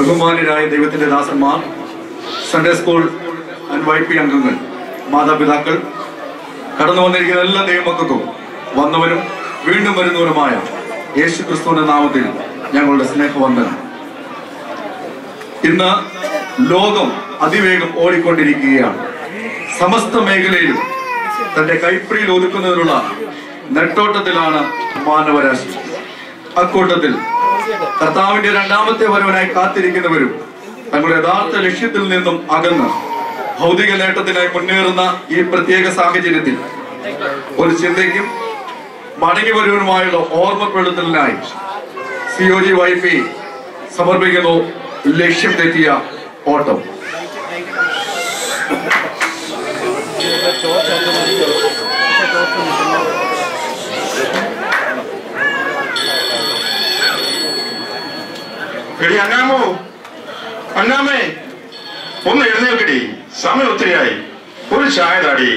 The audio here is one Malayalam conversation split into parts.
ബഹുമാന്യരായ ദൈവത്തിന്റെ ദാസന്മാർ Sunday school and Y P അംഗങ്ങൾ മാതാപിതാക്കൾ കടന്നു വന്നിരിക്കുന്ന എല്ലാ ദൈവമക്കൾക്കും വന്നവരും വീണ്ടും വരുന്നവരുമായ യേശു ക്രിസ്തുവിന്റെ നാമത്തിൽ ഞങ്ങളുടെ സ്നേഹവന്ദനം ഇന്ന് ലോകം അതിവേഗം ഓടിക്കൊണ്ടിരിക്കുകയാണ് സമസ്ത മേഖലയിലും തന്റെ കൈപ്പിടിയിൽ ഒതുക്കുന്നതിനുള്ള നെട്ടോട്ടത്തിലാണ് മാനവരാശി അക്കൂട്ടത്തിൽ കർത്താവിന്റെ രണ്ടാമത്തെ വരവനായി കാത്തിരിക്കുന്നവരും തങ്ങളുടെ യഥാർത്ഥ ലക്ഷ്യത്തിൽ നിന്നും അകന്ന് ഭൗതിക നേട്ടത്തിനായി മുന്നേറുന്ന ഈ പ്രത്യേക സാഹചര്യത്തിൽ ഒരു ചിന്തയ്ക്കും മടങ്ങി വരുവാനുമായുള്ള ഓർമ്മപ്പെടുത്തലിനായി സിയോജി വൈഫി സമർപ്പിക്കുന്നു ലക്ഷ്യം തെറ്റിയ ഓട്ടം എടി അന്നാമോ അന്നാമേ ഒന്ന് എഴുന്നേൽക്കടി സമയം ഒത്തിരിയായി ഒരു ചായ താടി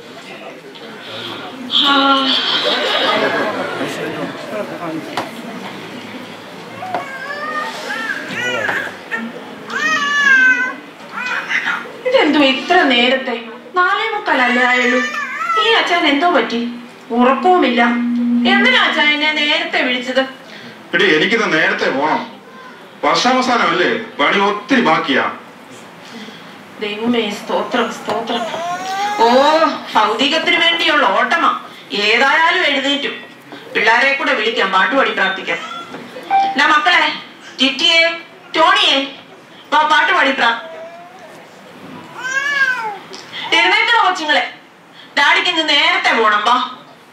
ഇതെന്തോ ഇത്ര നേരത്തെ നാലേ മുക്കാലല്ലേ ആയുള്ളൂ ഈ അച്ഛൻ എന്തോ പറ്റി ഉറക്കവുമില്ല എന്തിനാ അച്ഛൻ എന്നെ നേരത്തെ വിളിച്ചത് എടി എനിക്കിന്ന് നേരത്തെ പോണം വർഷാവസാനമല്ലേ പണി ഒത്തിരി ബാക്കിയാ ദൈവമേ സ്തോത്രം സ്തോത്രം ഓ ഭൗതികത്തിന് വേണ്ടിയുള്ള ഓട്ടമാ ഏതായാലും എഴുന്നേറ്റു പിള്ളാരെ കൂടെ വിളിക്കാം പാട്ടുപാടി പ്രാർത്ഥിക്കാം എന്നാ മക്കളെ ജിറ്റിയെ ടോണിയെ വാ പാട്ടുപാടി പ്രാ എഴുന്നേറ്റോ കൊച്ചുങ്ങളെ ഡാഡിക്ക് ഇന്ന് നേരത്തെ പോണം വാ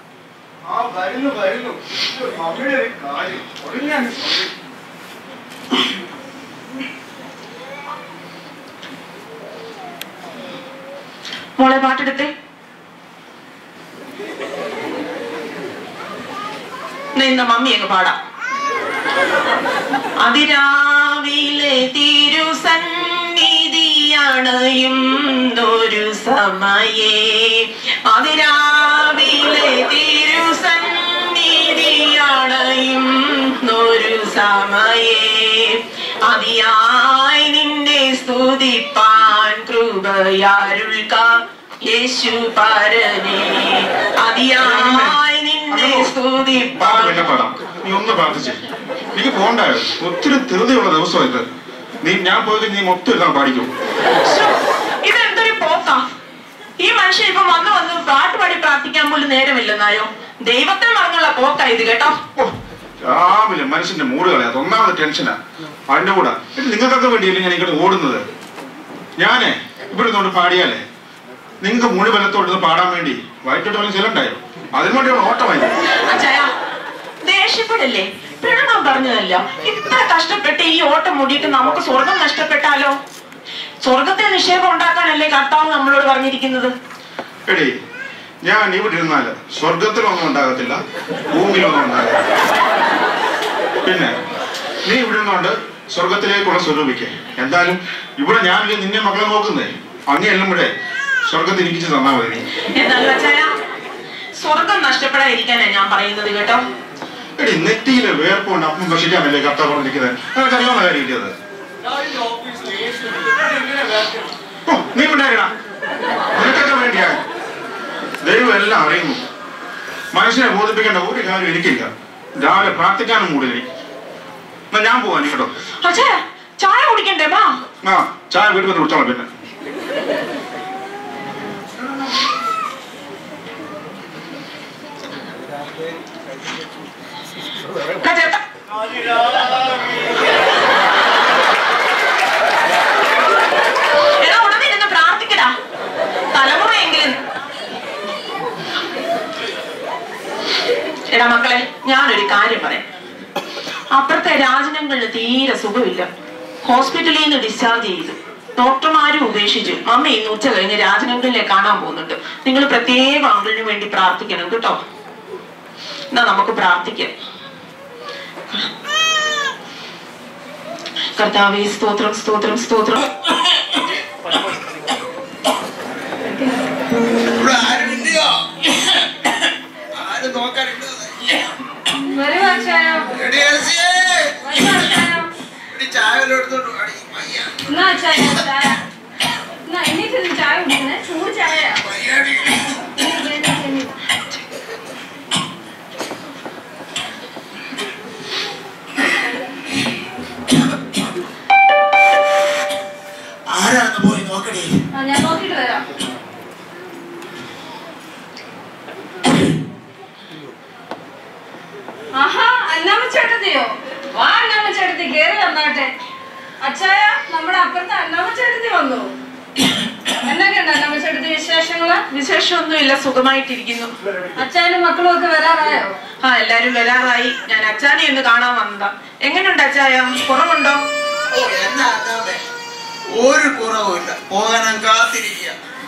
മോളെ പാട്ടെടുത്തേ നിന്ന മമ്മി അങ്ങ് പാടാം അതിരാവിലെ തിരുസന്നിധിയണയും ഒരു സമയേ അതിരാവിലെ തിരുസന്നിധിയണയും ഒരു സമയേ അതിയായി നിന്നെ സ്തുതിപ്പാൻ കൃപയാരുൾക്ക യേശു പരനേ അതിയായി നിന്നെ പാട്ട് സ്തുതിപ്പാൻ പിന്നെ പാടാം നീ ഒന്ന് പ്രാർത്ഥിച്ചേ എനിക്ക് പോണ്ടായോ ഒത്തിരി ധൃതിയുള്ള ദിവസം ഇത് നീ ഞാൻ പോയത് നീ മൊത്തം എല്ലാം പാടിക്കും ശ്ശോ, ഇതെന്തൊരു പോക്കാ ഈ മനുഷ്യൻ ഇപ്പൊ വന്ന് വന്ന് പാട്ട് പാടി പ്രാർത്ഥിക്കാൻ പോലും നേരമില്ലെന്നായോ ദൈവത്തെ മറന്നുള്ള പോക്കാ ഇത് കേട്ടോ ഓ, രാവിലെ മനുഷ്യന്റെ മൂട് കളയാത്ത ഒന്നാമത് ടെൻഷനാ അതിന്റെ കൂടെ ഇത് നിങ്ങൾക്കൊക്കെ വേണ്ടിയല്ലേ ഞാൻ ഇങ്ങോട്ട് ഓടുന്നത് ഞാനേ ഇവിടെ നിന്നോണ്ട് പാടിയാലേ നിങ്ങൾക്ക് മുഴി ബലത്തോട് പാടാൻ വേണ്ടി വയറ്റോട്ട് വല്ല ചെല്ലണ്ടായോ അതിനു വേണ്ടിയുള്ള ഓട്ടമായി അച്ഛായ ദേഷ്യപ്പെടല്ലേ പിഴങ്ങാൻ പറഞ്ഞതല്ല ഇത്ര കഷ്ടപ്പെട്ട് ഈ ഓട്ടം മുടിയിട്ട് നമുക്ക് സ്വർഗം നഷ്ടപ്പെട്ടാലോ സ്വർഗത്തെ നിക്ഷേപം ഉണ്ടാക്കാനല്ലേ കർത്താവ് നമ്മളോട് പറഞ്ഞിരിക്കുന്നത് എടി ഞാൻ ഇവിടെ ഇരുന്നാല് സ്വർഗത്തിലൊന്നും ഉണ്ടാകത്തില്ല ഭൂമിയിലൊന്നും ഉണ്ടാകത്തില്ല പിന്നെ നീ ഇവിടെ ഇരുന്നോണ്ട് സ്വർഗത്തിലേക്കുള്ള സ്വരൂപിക്കേ എന്തായാലും ഇവിടെ ഞാനില്ലേ നിന്നെ മക്കളെ നോക്കുന്നേ അങ്ങേ എല്ലുമ്പോഴേ സ്വർഗത്തിൽ ഇരിക്കിച്ച് തന്നാ മതി നീ. എന്നാലും അച്ഛായ സ്വർഗം നഷ്ടപ്പെടാതിരിക്കാനാ ഞാൻ പറയുന്നത് കേട്ടോ എടി നെറ്റിയിലെ വേർപ്പുകൊണ്ട് അപ്പം ഭക്ഷിക്കാമല്ലേ കർത്താവ് പറഞ്ഞിരിക്കുന്നത് നിനക്ക് അറിയാവുന്ന കാര്യം ഇല്ലേ അത് ഓ നീ ഉണ്ടായിടാ നിനക്കൊക്കെ വേണ്ടിയാ ദൈവം എല്ലാം അറിയുന്നു മനുഷ്യനെ ബോധിപ്പിക്കേണ്ട ഒരു കാര്യം എനിക്കില്ല രാവിലെ പ്രാർത്ഥിക്കാനും കൂടി എനിക്ക് എന്നാ ഞാൻ പോവാൻ കേട്ടോ അച്ഛാ ചായ കുടിക്കണ്ടേ വാ ആ ചായ വീട്ടിൽ വന്ന് കുടിച്ചോളാം പിന്നെ എന്നാ ചേട്ടാ എടാ ഉണർന്നിരുന്ന് പ്രാർത്ഥിക്കടാ തലമുറയെങ്കിലും എടാ മക്കളെ ഞാനൊരു കാര്യം പറയാം അപ്പുറത്തെ രാജനങ്ങളിൽ തീരെ സുഖമില്ല ഹോസ്പിറ്റലിൽ നിന്ന് ഡിസ്ചാർജ് ചെയ്തു ഡോക്ടർമാരും ഉപേക്ഷിച്ചു മമ്മ ഇന്ന് ഉച്ച കഴിഞ്ഞ് രാജനങ്ങളിലെ കാണാൻ പോകുന്നുണ്ട് നിങ്ങൾ പ്രത്യേക അങ്കിളിന് വേണ്ടി പ്രാർത്ഥിക്കണം കേട്ടോ എന്നാ നമുക്ക് പ്രാർത്ഥിക്കാം കർത്താവേ സ്തോത്രം സ്തോത്രം സ്തോത്രം ഇവിടെ ആരുമില്ലയോ ആരും നോക്കാനുണ്ടോ വരുവാ അച്ചായ എടി എൽസിയേ, വരുവാ അച്ചായ എടി ചായ വല്ലതും എടുത്ത് എടുത്തോണ്ട് വാടി. വയ്യ. എന്നാ ചായ ചായ എന്നാ എണീറ്റ് നിന്ന് ചായ കുടിക്കണേ ചൂട് ചായ വയ്യാടി. ആരാന്ന് പോയി നോക്കടി ഞാൻ നോക്കിട്ട് വരാം ആഹാ അന്നാമ്മച്ചേട്ടത്തിയോ വാ അന്നാമ്മച്ചേട്ടത്തി കേറി വന്നാട്ടെ അച്ചായ നമ്മുടെ അപ്പുറത്തെ അന്നാമ്മച്ചേട്ടത്തി വന്നു എന്നൊക്കെയുണ്ട് അന്നാമ്മച്ചേട്ടത്തി വിശേഷങ്ങള് വിശേഷമൊന്നുമില്ല സുഖമായിട്ടിരിക്കുന്നു അച്ചായനും മക്കളും ഒക്കെ വരാറായോ ആ എല്ലാരും വരാറായി ഞാൻ അച്ചാനെ ഒന്ന് കാണാൻ വന്നതാ എങ്ങനെയുണ്ട് അച്ചായ കുറവുണ്ടോ ഓ എന്നാ അതാവേ ഒരു കുറവുമില്ല പോകാൻ കാത്തിരിക്കുക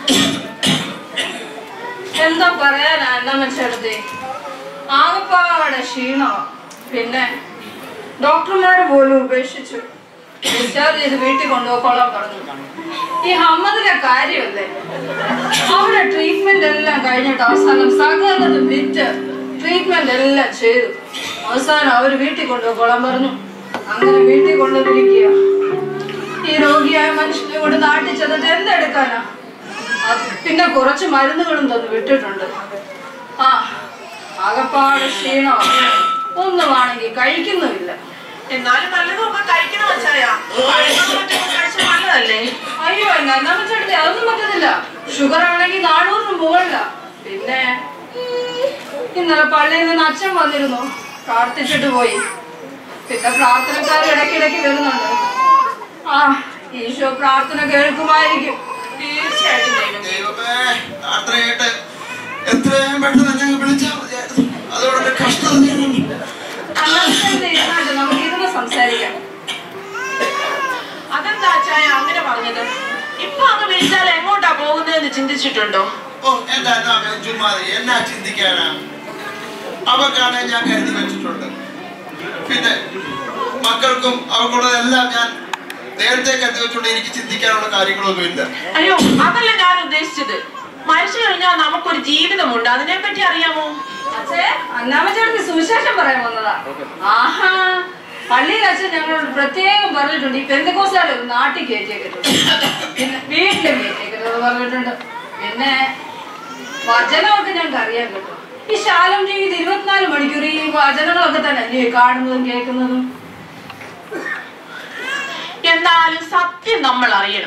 എന്താ പറയാനാ അന്നാമ്മച്ചേട്ടത്തി ആകപ്പാടെ ക്ഷീണമാ പിന്നെ ഡോക്ടർമാര് പോലും ഉപേക്ഷിച്ചു ഡിസ്ചാർജ് ചെയ്ത് വീട്ടിൽ കൊണ്ടുപോയിക്കോളാൻ പറഞ്ഞു ഈ ഹമ്മദിലെ കാര്യമല്ലേ അവിടെ ട്രീറ്റ്മെന്റ് എല്ലാം കഴിഞ്ഞിട്ട് അവസാനം സകലത് വിറ്റ് ട്രീറ്റ്മെന്റ് എല്ലാം ചെയ്തു അവസാനം അവര് വീട്ടിൽ കൊണ്ടുപോയിക്കോളാൻ പറഞ്ഞു അങ്ങനെ വീട്ടിൽ കൊണ്ടുവന്നിരിക്കുക ഈ രോഗിയായ മനുഷ്യനെ കൊണ്ട് നാട്ടിൽ ചെന്നിട്ട് എന്തെടുക്കാനാ അത് പിന്നെ കുറച്ച് മരുന്നുകളും തന്നു വിട്ടിട്ടുണ്ട് ആ ആകപ്പാട് ക്ഷീണമാണ് ഒന്നുമാണെങ്കിൽ കഴിക്കുന്നുമില്ല എന്നാലും നല്ലതും ഒക്കെ കഴിക്കണം അച്ചായ പഴങ്ങളും മറ്റൊക്കെ കഴിച്ചാൽ നല്ലതല്ലേ അയ്യോ എന്നാ നമ്മച്ചെടുത്ത് അതൊന്നും പറ്റത്തില്ല ഷുഗർ ആണെങ്കിൽ നാനൂറിന് മുകളില പിന്നെ ഇന്നലെ പള്ളിയിൽ നിന്ന് അച്ഛൻ വന്നിരുന്നു പ്രാർത്ഥിച്ചിട്ട് പോയി പിന്നെ പ്രാർത്ഥനക്കാർ ഇടയ്ക്കിടയ്ക്ക് വരുന്നുണ്ട് ആ ഈശോ പ്രാർത്ഥന കേൾക്കുമായിരിക്കും തീർച്ചയായിട്ടും ദൈവം ദൈവമേ യാത്രയായിട്ട് എത്രയും പെട്ടെന്ന് ഞങ്ങൾ വിളിച്ചാൽ മതിയായിരുന്നു അതോടെ കഷ്ടത തീരുന്നു. അല്ലാതെ ഇരുന്നാണ്ട് നമുക്ക് ഇരുന്ന് സംസാരിക്കാം അതെന്താ അച്ചായ അങ്ങനെ പറഞ്ഞത് ഇപ്പൊ അങ്ങ് വിളിച്ചാൽ എങ്ങോട്ടാ പോകുന്നതെന്ന് ചിന്തിച്ചിട്ടുണ്ടോ ഓ എന്താ എന്നാ ചുമ്മാതി എന്നാ ചിന്തിക്കാനാ അവക്കാണെ ഞാൻ കരുതി വെച്ചിട്ടുണ്ട് പിന്നെ മക്കൾക്കും അവർക്കുള്ളതെല്ലാം ഞാൻ നേരത്തെ കരുതി വെച്ചുകൊണ്ട് എനിക്ക് ചിന്തിക്കാനുള്ള കാര്യങ്ങളൊന്നും ഇല്ല അയ്യോ അതല്ല ഞാൻ ഉദ്ദേശിച്ചത് മരിച്ചു കഴിഞ്ഞാൽ നമുക്കൊരു ജീവിതമുണ്ട് അതിനെ പറ്റി അറിയാമോ അച്ഛേ അന്നാമച്ചേട്ടന് സുവിശേഷം പറയാൻ വന്നതാ ആഹാ പള്ളിയിൽ അച്ഛൻ ഞങ്ങളോട് പ്രത്യേകം പറഞ്ഞിട്ടുണ്ട് ഈ പെന്തക്കോസാല് നാട്ടിൽ കയറ്റിയേക്കരുത് പിന്നെ വീട്ടിലും കയറ്റിയേക്കരുത് പറഞ്ഞിട്ടുണ്ട് പിന്നെ വചനമൊക്കെ ഞങ്ങൾക്ക് അറിയാൻ പറ്റും ഈ ശാലം ജീവിതം ഇരുപത്തിനാല് മണിക്കൂർ ഈ വചനങ്ങളൊക്കെ തന്നെ അല്ലേ കാണുന്നതും കേൾക്കുന്നതും എന്നാലും സത്യം നമ്മൾ അറിയണം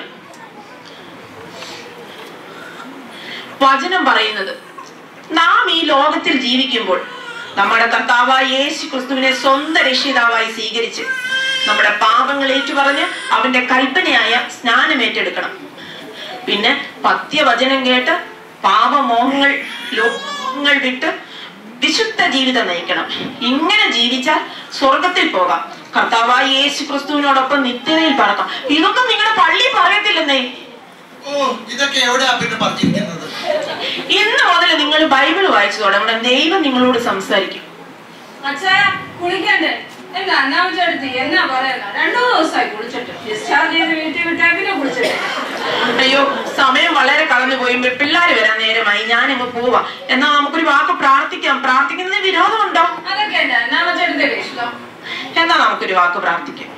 വചനം പറയുന്നത് നാം ഈ ലോകത്തിൽ ജീവിക്കുമ്പോൾ നമ്മുടെ കർത്താവായ യേശു ക്രിസ്തുവിനെ സ്വന്തം രക്ഷിതാവായി സ്വീകരിച്ച് നമ്മുടെ പാപങ്ങൾ ഏറ്റുപറഞ്ഞ് അവന്റെ കൽപ്പനയായ സ്നാനം ഏറ്റെടുക്കണം പിന്നെ പത്യവചനം കേട്ട് പാപമോഹങ്ങൾ ലോകങ്ങൾ വിട്ട് വിശുദ്ധ ജീവിതം നയിക്കണം ഇങ്ങനെ ജീവിച്ചാൽ സ്വർഗത്തിൽ പോകാം കർത്താവായ യേശു ക്രിസ്തുവിനോടൊപ്പം നിത്യതയിൽ പറക്കാം ഇതൊന്നും നിങ്ങളുടെ പള്ളി പറയത്തില്ലെന്നേ ഓ ഇതൊക്കെ എവിടെയാ പിന്നെ പറഞ്ഞിരിക്കുന്നത് ഇന്ന് മുതൽ നിങ്ങൾ ബൈബിൾ വായിച്ചു തുടങ്ങണം ദൈവം നിങ്ങളോട് സംസാരിക്കും അച്ഛാ കുളിക്കണ്ടേ എന്താ അന്നാമച്ചേട്ടത്തി എന്നാ പറയാനാ രണ്ടു ദിവസമായി കുളിച്ചിട്ട് ഡിസ്ചാർജ് ചെയ്ത് വീട്ടിൽ വിട്ടാ പിന്നെ കുളിച്ചിട്ട് അയ്യോ സമയം വളരെ കടന്നുപോയി പിള്ളേർ വരാൻ നേരമായി ഞാനങ്ങ് പോവാ എന്നാ നമുക്കൊരു വാക്ക് പ്രാർത്ഥിക്കാം പ്രാർത്ഥിക്കുന്നതിന് വിരോധമുണ്ടോ അതൊക്കെ എന്റെ അന്നാമച്ചേട്ടന്റെ ഇഷ്ടം എന്നാ നമുക്കൊരു വാക്ക് പ്രാർത്ഥിക്കാം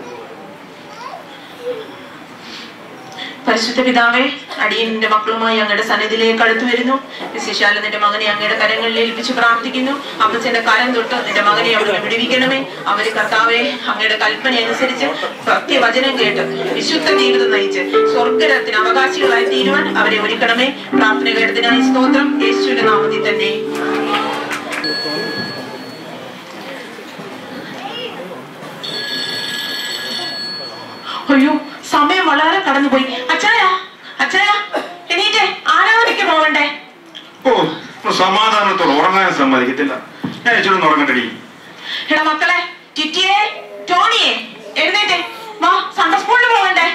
പരിശുദ്ധ പിതാവേ അടിയന്റെ മക്കളുമായി അങ്ങയുടെ സന്നിധിയിലേക്ക് അടുത്തു വരുന്നു വിശേഷാല നിന്റെ മകനെ അങ്ങയുടെ കരങ്ങളിൽ ഏൽപ്പിച്ച് പ്രാർത്ഥിക്കുന്നു അപ്പച്ചന്റെ കരം തൊട്ട് നിന്റെ മകനെ അവിടെ വിടുവിക്കണമേ അവര് കർത്താവെ അങ്ങയുടെ കൽപ്പന അനുസരിച്ച് സത്യവചനം കേട്ട് വിശുദ്ധ ജീവിതം നയിച്ച് സ്വർഗരത്തിന് അവകാശികളായി തീരുവാൻ അവരെ ഒരുക്കണമേ പ്രാർത്ഥന കേട്ടതിനായി സ്തോത്രം യേശുവിന്റെ നാമത്തിൽ തന്നെ അയ്യോ സമയം വളരെ കടന്നുപോയി അച്ചായ അച്ചായ എണീറ്റേ ആരാധനയ്ക്ക് പോവണ്ടേ ഓ ഇപ്പൊ സമാധാനത്തോടെ ഉറങ്ങാൻ സമ്മതിക്കത്തില്ല ഞാൻ ഇച്ചിരി ഒന്ന് ഉറങ്ങട്ടെടി എടാ മക്കളെ ടിറ്റിയെ ടോണിയെ എഴുന്നേറ്റേ വാ സൺഡേ സ്കൂളിൽ പോവണ്ടേ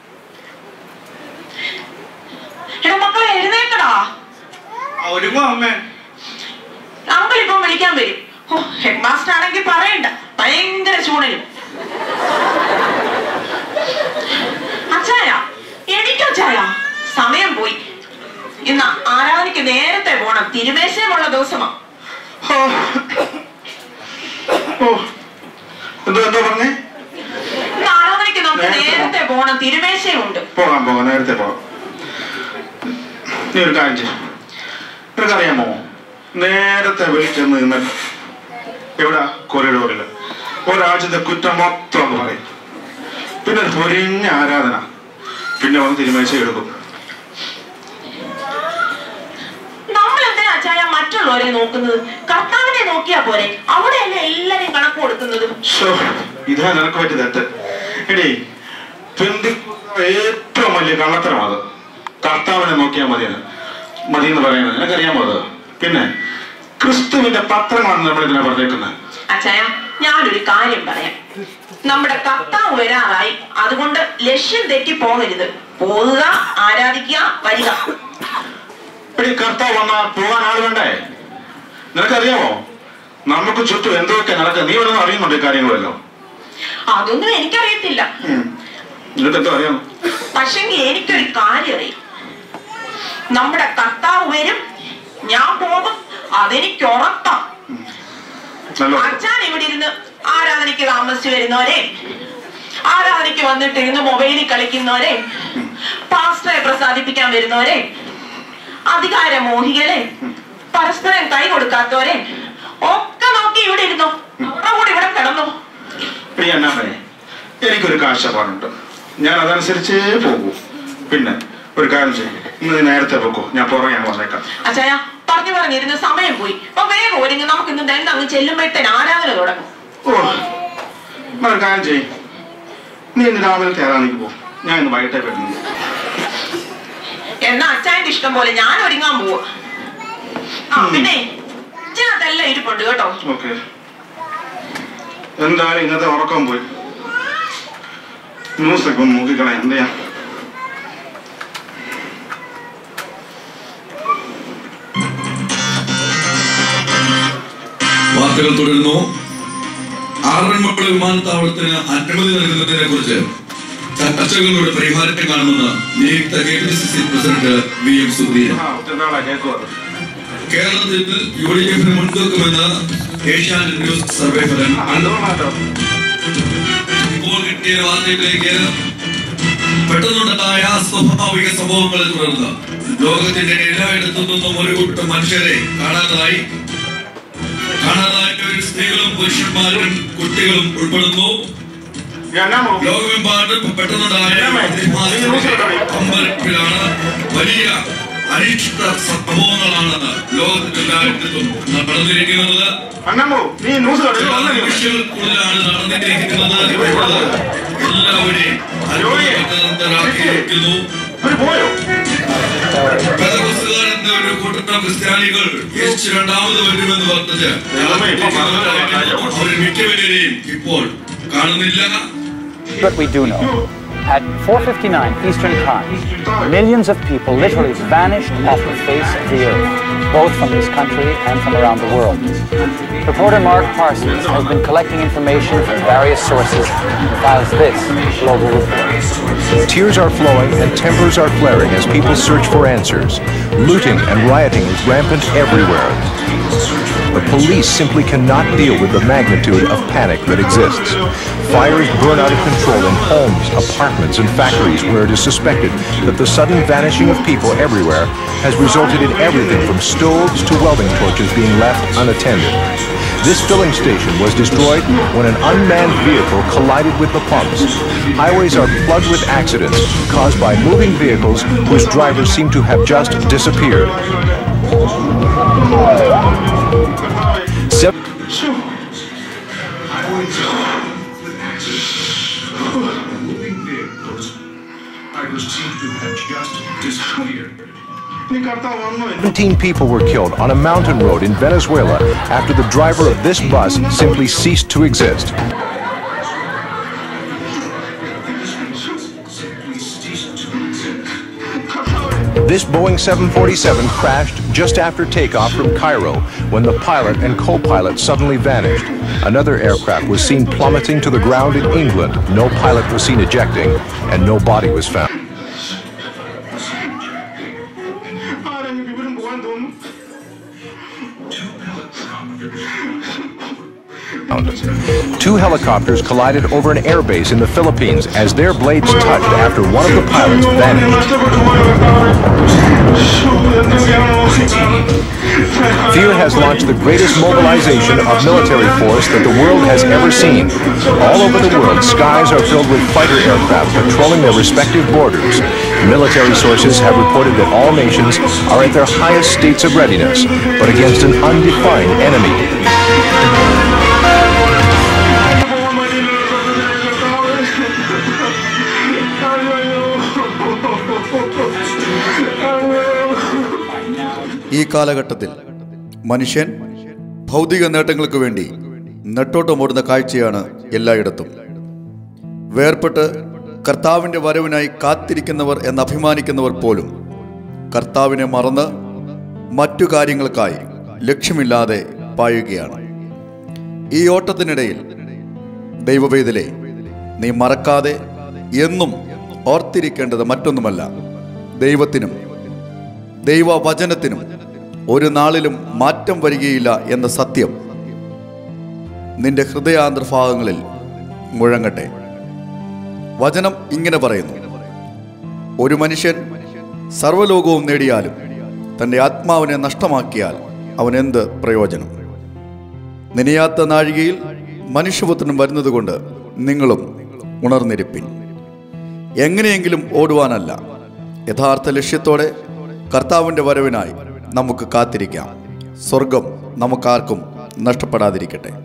എടാ മക്കളെ എഴുന്നേക്കടാ ഒരുങ്ങോ അമ്മേ അങ്കിൾ ഇപ്പം വിളിക്കാൻ വരും ഓ ഹെഡ് മാസ്റ്റർ ആണെങ്കിൽ പറയണ്ട ഭയങ്കര ചൂടലും അച്ചായ എനിക്കച്ചായ സമയം പോയി ഇന്ന് ആരാധനയ്ക്ക് നേരത്തെ പോണം തിരുമേശയുമുള്ള ദിവസമാ ഓ ഓ എന്തോ എന്തോ പറഞ്ഞേ ഇന്ന് ആരാധനയ്ക്ക് നമുക്ക് പോണം തിരുമേശയുണ്ട് പോകാം പോകാം നേരത്തെ പോകാം നീ ഒരു കാര്യം ചെയ്യും നിനക്കറിയാമോ നേരത്തെ വിളിച്ചെന്ന് നിന്ന് എവിടെ കൊറിഡോറിൽ ഒരാഴ്ചത്തെ കുറ്റം മൊത്തം അങ്ങ് പറയും പിന്നെ ഒരു പൊരിഞ്ഞ ആരാധന പിന്നെ വന്ന് തിരുമേശ എടുക്കും നമ്മൾ എന്തിനാ അച്ചായ മറ്റുള്ളവരെ നോക്കുന്നത് കർത്താവിനെ നോക്കിയാ പോരെ അവിടെയല്ലേ എല്ലാരെയും കണക്ക് കൊടുക്കുന്നത് ശോ, ഇതാ നിനക്ക് പറ്റി തെറ്റ് എടീ പെന്തി ഏറ്റവും വലിയ കള്ളത്തരം അത് കർത്താവിനെ നോക്കിയാൽ മതിയെന്ന് മതി എന്ന് പറയുന്നത് നിനക്കറിയാമോ അത് പിന്നെ ക്രിസ്തുവിന്റെ പത്രങ്ങളാണ് നമ്മൾ ഇതിനെ പറഞ്ഞേക്കുന്നത് അച്ചായ ഞാനൊരു കാര്യം പറയാം നമ്മുടെ കർത്താവ് വരാറായി അതുകൊണ്ട് ലക്ഷ്യം തെറ്റി പോകരുത് പോകുക ആരാധിക്കുക വരിക എടീ കർത്താവ് വന്നാ പോകാൻ ആൾ വേണ്ടേ നിനക്കറിയാമോ നമുക്ക് ചുറ്റും എന്തൊക്കെ നടക്കുക നീ വല്ലതും അറിയുന്നുണ്ട് ഈ കാര്യങ്ങളല്ലോ അതൊന്നും എനിക്കറിയത്തില്ല നിനക്ക് എന്തോ അറിയാം പക്ഷെങ്കിൽ എനിക്കൊരു കാര്യം അറിയാം നമ്മുടെ കർത്താവ് വരും ഞാൻ പോകും അതെനിക്ക് ഉറപ്പാ നല്ല അച്ഛൻ ഇവിടെ ഇരുന്ന് ആരാധനയ്ക്ക് താമസിച്ചു വരുന്നവരെ ആരാധനയ്ക്ക് വന്നിട്ട് ഇരുന്ന് മൊബൈലിൽ കളിക്കുന്നവരെ പാസ്റ്ററെ പ്രസാദിപ്പിക്കാൻ വരുന്നവരെ അധികാരമോഹികളെ പരസ്പരം കൈ കൊടുക്കാത്തവരെ ഒക്കെ നോക്കി ഇവിടെ ഇരുന്നു അവരുടെ കൂടെ ഇവിടെ കിടന്നു എടീ അന്നാമേ എനിക്കൊരു കാഴ്ചപ്പാടുണ്ട് ഞാൻ അതനുസരിച്ചേ പോകൂ പിന്നെ ഒരു കാര്യം ചെയ്യും ഇന്ന് നീ നേരത്തെ വെക്കോ ഞാൻ പുറകെ ഞാൻ വന്നേക്കാം അച്ഛായ പറഞ്ഞു പറഞ്ഞിരുന്ന സമയം പോയി അപ്പൊ വേഗം ഒരുങ്ങി നമുക്ക് ഇന്ന് തന്നെ അങ്ങ് ചെല്ലുമ്പോഴത്തേന് ആരാധന തുടങ്ങും ഓ എന്നാ ഒരു കാര്യം ചെയ്യും നീ ഇന്ന് രാവിലെ തേറാനിക്ക് പോ ഞാൻ ഇന്ന് വൈകിട്ടേ വരുന്നു എന്നാ അച്ഛൻ്റെ ഇഷ്ടം പോലെ ഞാൻ ഒരുങ്ങാൻ പോവാ ആ പിന്നെ അച്ഛനകത്തെല്ലാം ഇരിപ്പുണ്ട് കേട്ടോ ഓക്കെ എന്തായാലും ഇന്നത്തെ ഉറക്കം പോയി ന്യൂസൊക്കെ ഒന്ന് നോക്കിക്കളയാം എന്ത് ചെയ്യാം വാർത്തകൾ തുടരുന്നു ആറന്മുള വിമാനത്താവളത്തിന് അനുമതി നൽകുന്നതിനെ കുറിച്ച് ചർച്ചകളിലൂടെ പരിഹാരം കാണുമെന്ന് നിയുക്ത K P C C president V M Sudheeran ആ ഒത്തിരി നാളെ കേൾക്കുവാ കേരളത്തിൽ യു ഡി എഫിന് മുൻതൂക്കമെന്ന് ഏഷ്യാനെറ്റ് ന്യൂസ് സർവേ ഫലം അതുകൊണ്ടാട്ടോ ഇപ്പോൾ കിട്ടിയ വാർത്തയിലേക്ക് പെട്ടെന്നുണ്ടായ സ്വാഭാവിക സംഭവങ്ങളെ തുടർന്ന് ലോകത്തിന്റെ എല്ലായിടത്തു നിന്നും ഒരു കൂട്ടം മനുഷ്യരെ കാണാതായി കാണാതായവരിൽ സ്ത്രീകളും പുരുഷന്മാരും കുട്ടികളും ഉൾപ്പെടുന്നു ഞാനാമോ ലോകമെമ്പാടും പെട്ടെന്നുണ്ടായ അമ്പരപ്പിലാണ് വലിയ അനിഷ്ട സംഭവങ്ങളാണ് ലോകത്തിലെല്ലായിടത്തും നടന്നിരിക്കുന്നത് അന്നമ്മോ നീ ന്യൂസ് ചില കണ്ടില്ല നിമിഷങ്ങൾക്കുള്ളിലാണ് നടന്നിരിക്കുന്നത് എന്നുള്ളത് എല്ലാവരെയും അത്ഭുതരാക്കിയിരിക്കുന്നു അവര് പോയോ പെന്തക്കോസ്തുകാരെന്ന ഒരു കൂട്ടം ക്രിസ്ത്യാനികൾ യേശു രണ്ടാമത് വരുമെന്ന് പറഞ്ഞത് ദൈവമേ, ഇപ്പൊ മറന്നതാ കാര്യം. അവർ മിക്കവരെയും ഇപ്പോൾ കാണുന്നില്ല What we do know. At 4:59 Eastern Time, millions of people literally vanished off the face of the earth, both from this country and from around the world. Reporter Mark Parsons has been collecting information from various sources and files this global report. Tears are flowing and tempers are flaring as people search for answers. Looting and rioting is rampant everywhere. The police simply cannot deal with the magnitude of panic that exists. Fires burn out of control in homes, apartments, and factories where it is suspected that the sudden vanishing of people everywhere has resulted in everything from stoves to welding torches being left unattended. This filling station was destroyed when an unmanned vehicle collided with the pumps. Highways are plugged with accidents caused by moving vehicles whose drivers seem to have just disappeared. Sev- നീ കർത്താവ് വന്നു 17 people were killed on a mountain road in Venezuela after the driver of this bus simply ceased to exist. This Boeing 747 crashed just after takeoff from Cairo when the pilot and co-pilot suddenly vanished. Another aircraft was seen plummeting to the ground in England. No pilot was seen ejecting and no body was found. ആരെങ്കിലും വിവരം പോകാൻ തോന്നുന്നു Two helicopters collided over an airbase in the Philippines as their blades touched after one of the pilots vanished. Fear has launched the greatest mobilization of military force that the world has ever seen. All over the world, skies are filled with fighter aircraft patrolling their respective borders. Military sources have reported that all nations are at their highest states of readiness, but against an undefined enemy. ഈ കാലഘട്ടത്തിൽ മനുഷ്യൻ ഭൗതിക നേട്ടങ്ങൾക്ക് വേണ്ടി നെട്ടോട്ടമോടുന്ന കാഴ്ചയാണ് എല്ലായിടത്തും വേർപെട്ട് കർത്താവിൻ്റെ വരവിനായി കാത്തിരിക്കുന്നവർ എന്ന് അഭിമാനിക്കുന്നവർ പോലും കർത്താവിനെ മറന്ന് മറ്റു കാര്യങ്ങൾക്കായി ലക്ഷ്യമില്ലാതെ പായുകയാണ് ഈ ഓട്ടത്തിനിടയിൽ ദൈവവേദിലെ നീ മറക്കാതെ എന്നും ഓർത്തിരിക്കേണ്ടത് മറ്റൊന്നുമല്ല ദൈവത്തിനും ദൈവവചനത്തിനും ഒരു നാളിലും മാറ്റം വരികയില്ല എന്ന സത്യം നിന്റെ ഹൃദയാന്തർഭാഗങ്ങളിൽ മുഴങ്ങട്ടെ വചനം ഇങ്ങനെ പറയുന്നു ഒരു മനുഷ്യൻ സർവ്വലോകവും നേടിയാലും തൻ്റെ ആത്മാവിനെ നഷ്ടമാക്കിയാൽ അവൻ എന്ത് പ്രയോജനം നനയാത്ത നാഴികയിൽ മനുഷ്യപുത്രനും വരുന്നതുകൊണ്ട് നിങ്ങളും ഉണർന്നിരിപ്പിൻ എങ്ങനെയെങ്കിലും ഓടുവാനല്ല യഥാർത്ഥ ലക്ഷ്യത്തോടെ കർത്താവിൻ്റെ വരവിനായി നമുക്ക് കാത്തിരിക്കാം സ്വർഗം നമുക്കാർക്കും നഷ്ടപ്പെടാതിരിക്കട്ടെ